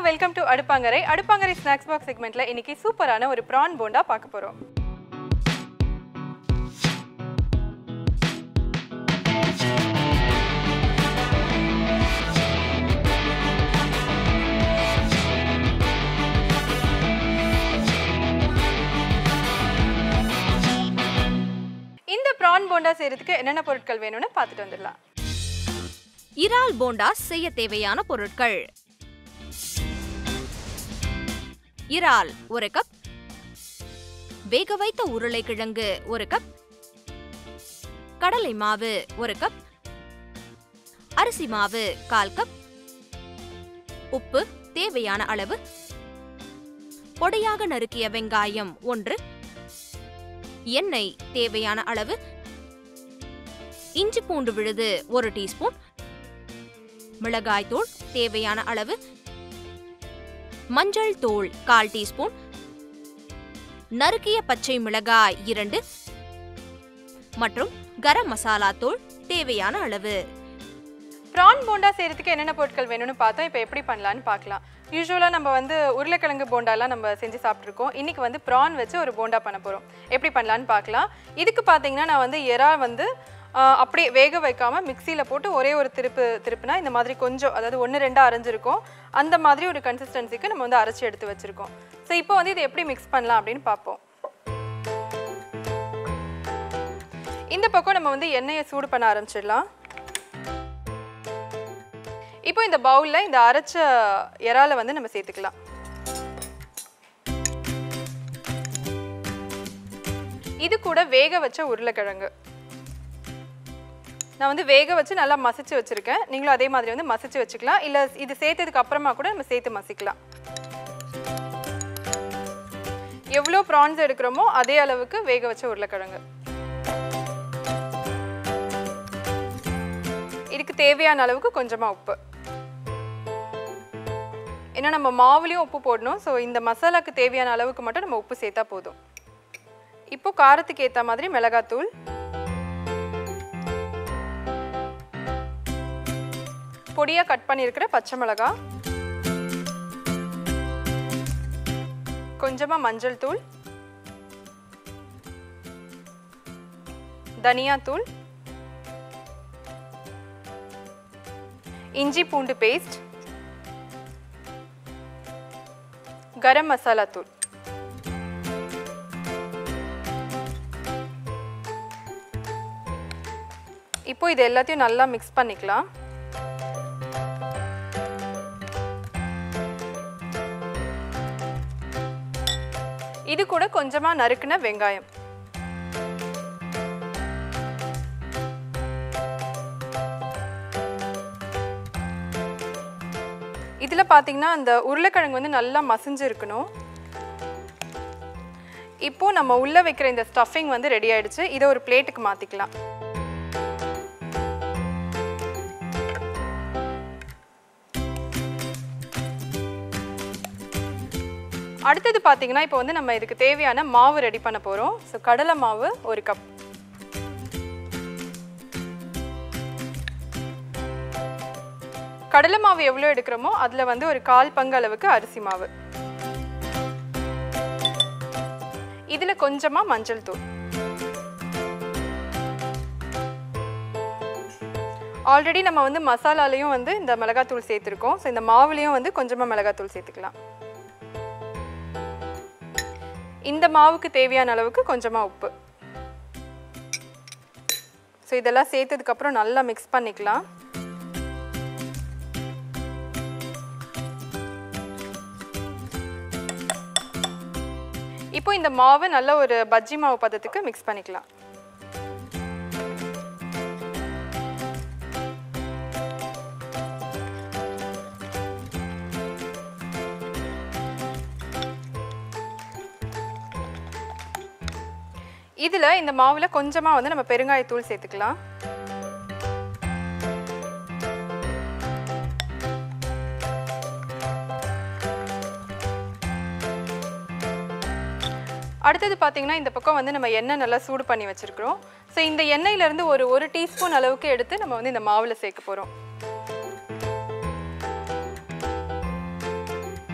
welcome to அடுப்பாங்கரை அடுப்பாங்கரை snacks box செக்மெண்ட்ல இன்னைக்கு சூப்பரான ஒரு ப்ரான் போண்டா பார்க்க போறோம் இந்த ப்ரான் போண்டா செய்யறதுக்கு என்னென்ன பொருட்கள் வேணும்னு பார்த்துட்டு வந்துடலாம் இறால் போண்டா செய்ய தேவையான பொருட்கள் இறால் ஒரு கப் வேக வைத்த உருளைக்கிழங்கு ஒரு கப் கடலை மாவு ஒரு கப் அரிசி மாவு கால் கப் உப்பு தேவையான அளவு பொடியாக நறுக்கிய வெங்காயம் ஒன்று எண்ணெய் தேவையான அளவு இஞ்சி பூண்டு விழுது ஒரு டீஸ்பூன் மிளகாய்த்தூள் தேவையான அளவு மஞ்சள் தூள் கால் டீஸ்பூன் நறுக்கிய பச்சை மிளகாய் இரண்டு மற்றும் கரம் மசாலா தூள் தேவையான அளவு ப்ரான் போண்டா செய்யறதுக்கு என்னென்ன பொருட்கள் வேணும்னு பார்த்தோம் இப்போ எப்படி பண்ணலான்னு பார்க்கலாம் யூஸ்வலாக நம்ம வந்து உருளைக்கிழங்கு போண்டாலாம் நம்ம செஞ்சு சாப்பிட்ருக்கோம் இன்னைக்கு வந்து ப்ரான் வச்சு ஒரு போண்டா பண்ண போகிறோம் எப்படி பண்ணலான்னு பார்க்கலாம் இதுக்கு பார்த்தீங்கன்னா நான் வந்து எறா வந்து ஆஹ், அப்படியே வேக வைக்காம மிக்சியில் போட்டு ஒரே ஒரு திருப்பு திருப்புனா இந்த மாதிரி கொஞ்சம் அதாவது ஒன்று ரெண்டாக அரைஞ்சிருக்கும் அந்த மாதிரி ஒரு கன்சிஸ்டன்சிக்கு நம்ம வந்து அரைச்சி எடுத்து வச்சுருக்கோம் ஸோ இப்போ வந்து இதை எப்படி மிக்ஸ் பண்ணலாம் அப்படின்னு பார்ப்போம் இந்த பக்கம் நம்ம வந்து எண்ணெயை சூடு பண்ண ஆரம்பிச்சிடலாம் இப்போ இந்த பவுலில் இந்த அரைச்ச இறாலை வந்து நம்ம சேர்த்துக்கலாம் இது கூட வேக வச்ச உருளைக்கிழங்கு நான் வந்து வேக வச்சு நல்லா மசிச்சு வச்சிருக்கேன் நீங்களும் அதே மாதிரி வந்து மசிச்சு வச்சுக்கலாம் இல்லை இது சேர்த்ததுக்கு அப்புறமா கூட நம்ம சேர்த்து மசிக்கலாம் எவ்வளோ ப்ரான்ஸ் எடுக்கிறோமோ அதே அளவுக்கு வேக வச்ச உருளைக்கிழங்கு இதுக்கு தேவையான அளவுக்கு கொஞ்சமாக உப்பு ஏன்னா நம்ம மாவுலேயும் உப்பு போடணும் ஸோ இந்த மசாலாக்கு தேவையான அளவுக்கு மட்டும் நம்ம உப்பு சேர்த்தா போதும் இப்போ காரத்துக்கு ஏற்ற மாதிரி மிளகாத்தூள் பொடியாக கட் பண்ணியிருக்கிற பச்சை மிளகா கொஞ்சமாக மஞ்சள் தூள் தனியாத்தூள் இஞ்சி பூண்டு பேஸ்ட் கரம் மசாலா தூள் இப்போ இது எல்லாத்தையும் நல்லா மிக்ஸ் பண்ணிக்கலாம் இது கூட கொஞ்சமா நறுக்குன வெங்காயம் இதில் பார்த்தீங்கன்னா அந்த உருளைக்கிழங்கு வந்து நல்லா மசிஞ்சு இருக்கணும் இப்போ நம்ம உள்ள வைக்கிற இந்த ஸ்டஃபிங் வந்து ரெடி ஆயிடுச்சு இதை ஒரு பிளேட்டுக்கு மாத்திக்கலாம் அடுத்தது பார்த்தீங்கன்னா இப்போ வந்து நம்ம இதுக்கு தேவையான மாவு ரெடி பண்ண போகிறோம் ஸோ கடலை மாவு ஒரு கப் கடலை மாவு எவ்வளோ எடுக்கிறோமோ அதில் வந்து ஒரு கால் பங்கு அளவுக்கு அரிசி மாவு இதில் கொஞ்சமாக மஞ்சள் தூள் ஆல்ரெடி நம்ம வந்து மசாலாலையும் வந்து இந்த மிளகாத்தூள் சேர்த்துருக்கோம் ஸோ இந்த மாவுலேயும் வந்து கொஞ்சமாக மிளகாத்தூள் சேர்த்துக்கலாம் இந்த மாவுக்கு தேவையான அளவுக்கு கொஞ்சமாக உப்பு ஸோ இதெல்லாம் சேர்த்ததுக்கப்புறம் நல்லா மிக்ஸ் பண்ணிக்கலாம் இப்போ இந்த மாவை நல்ல ஒரு பஜ்ஜி மாவு பதத்துக்கு மிக்ஸ் பண்ணிக்கலாம் இதில் இந்த மாவில் கொஞ்சமாக வந்து நம்ம பெருங்காயத்தூள் சேர்த்துக்கலாம் அடுத்தது பார்த்தீங்கன்னா இந்த பக்கம் வந்து நம்ம எண்ணெய் நல்லா சூடு பண்ணி வச்சுருக்கிறோம் ஸோ இந்த எண்ணெயிலேருந்து ஒரு ஒரு டீஸ்பூன் அளவுக்கு எடுத்து நம்ம வந்து இந்த மாவில் சேர்க்க போகிறோம்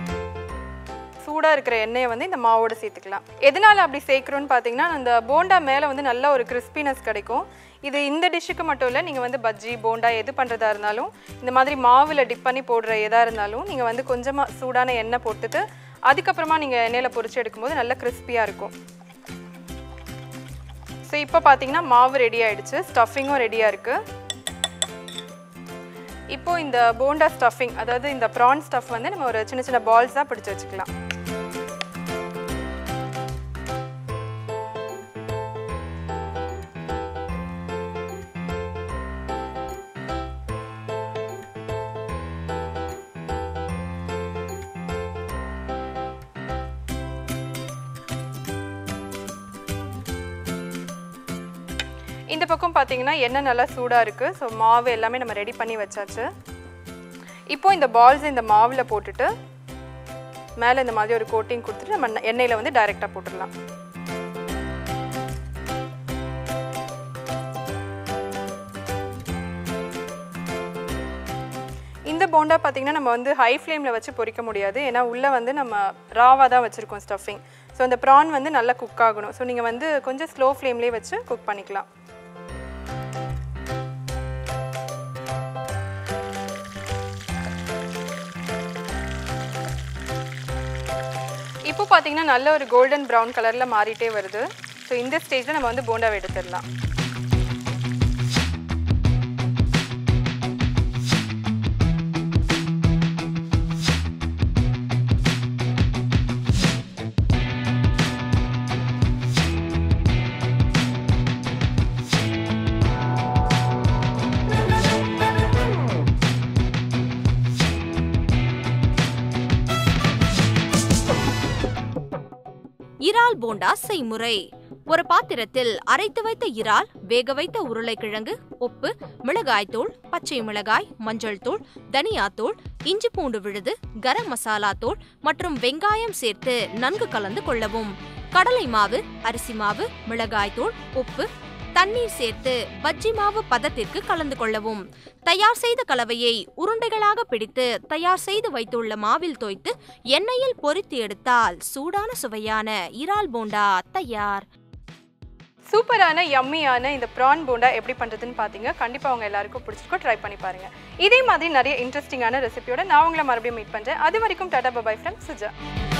சூடாக இருக்கிற எண்ணெயை வந்து இந்த மாவோட சேர்த்துக்கலாம் எதனால் அப்படி சேர்க்குறோன்னு பார்த்தீங்கன்னா அந்த போண்டா மேலே வந்து நல்ல ஒரு கிறிஸ்பினஸ் கிடைக்கும் இது இந்த டிஷ்ஷுக்கு மட்டும் இல்லை நீங்கள் வந்து பஜ்ஜி போண்டா எது பண்ணுறதா இருந்தாலும் இந்த மாதிரி மாவில் டிப் பண்ணி போடுற எதாக இருந்தாலும் நீங்கள் வந்து கொஞ்சமாக சூடான எண்ணெய் போட்டுட்டு அதுக்கப்புறமா நீங்கள் எண்ணெயில் பொரிச்சு எடுக்கும்போது நல்ல கிறிஸ்பியாக இருக்கும் ஸோ இப்போ பார்த்தீங்கன்னா மாவு ரெடி ஆயிடுச்சு ஸ்டஃபிங்கும் ரெடியாக இருக்குது இப்போ இந்த போண்டா ஸ்டஃபிங் அதாவது இந்த ப்ரான் ஸ்டஃப் வந்து நம்ம ஒரு சின்ன சின்ன பால்ஸாக பிடிச்சு வச்சுக்கலாம் இந்த பக்கம் பார்த்தீங்கன்னா எண்ணெய் நல்லா சூடாக இருக்குது ஸோ மாவு எல்லாமே நம்ம ரெடி பண்ணி வச்சாச்சு இப்போ இந்த பால்ஸ் இந்த மாவில் போட்டுட்டு மேலே இந்த மாதிரி ஒரு கோட்டிங் கொடுத்துட்டு நம்ம எண்ணெயில் வந்து டைரெக்டாக போட்டுடலாம் இந்த போண்டா பார்த்தீங்கன்னா நம்ம வந்து ஹை ஃப்ளேமில் வச்சு பொரிக்க முடியாது ஏன்னா உள்ளே வந்து நம்ம ராவாக தான் வச்சுருக்கோம் ஸ்டஃபிங் ஸோ அந்த ப்ரான் வந்து நல்லா குக் ஆகணும் ஸோ நீங்கள் வந்து கொஞ்சம் ஸ்லோ ஃப்ளேம்லேயே வச்சு குக் பண்ணிக்கலாம் இப்போ பார்த்தீங்கன்னா நல்ல ஒரு கோல்டன் ப்ரௌன் கலரில் மாறிட்டே வருது ஸோ இந்த ஸ்டேஜில் நம்ம வந்து போண்டாவை எடுத்துடலாம் இறால் போண்டா செய்முறை ஒரு பாத்திரத்தில் அரைத்து வைத்த இறால் வேக வைத்த உருளைக்கிழங்கு உப்பு மிளகாய்த்தூள் பச்சை மிளகாய் மஞ்சள் தூள் தனியாத்தூள் இஞ்சி பூண்டு விழுது கரம் மசாலா தூள் மற்றும் வெங்காயம் சேர்த்து நன்கு கலந்து கொள்ளவும் கடலை மாவு அரிசி மாவு மிளகாய்த்தூள் உப்பு தண்ணீர் சேர்த்து பஜ்ஜி மாவு பதத்திற்கு கலந்து கொள்ளவும் தயார் செய்த கலவையை உருண்டைகளாக பிடித்து தயார் செய்து வைத்துள்ள மாவில் தோய்த்து எண்ணெயில் பொரித்து எடுத்தால் சூடான சுவையான இறால் போண்டா தயார் சூப்பரான யம்மியான இந்த ப்ரான் போண்டா எப்படி பண்ணுறதுன்னு பார்த்தீங்க கண்டிப்பாக அவங்க எல்லாருக்கும் பிடிச்சிருக்கோ ட்ரை பண்ணி பாருங்க இதே மாதிரி நிறைய இன்ட்ரெஸ்டிங்கான ரெசிபியோட நான் உங்களை மறுபடியும் மீட் பண்ணுறேன் அது வரைக்கும் டாடா பபாய் ஃப்ரெண்ட் சுஜா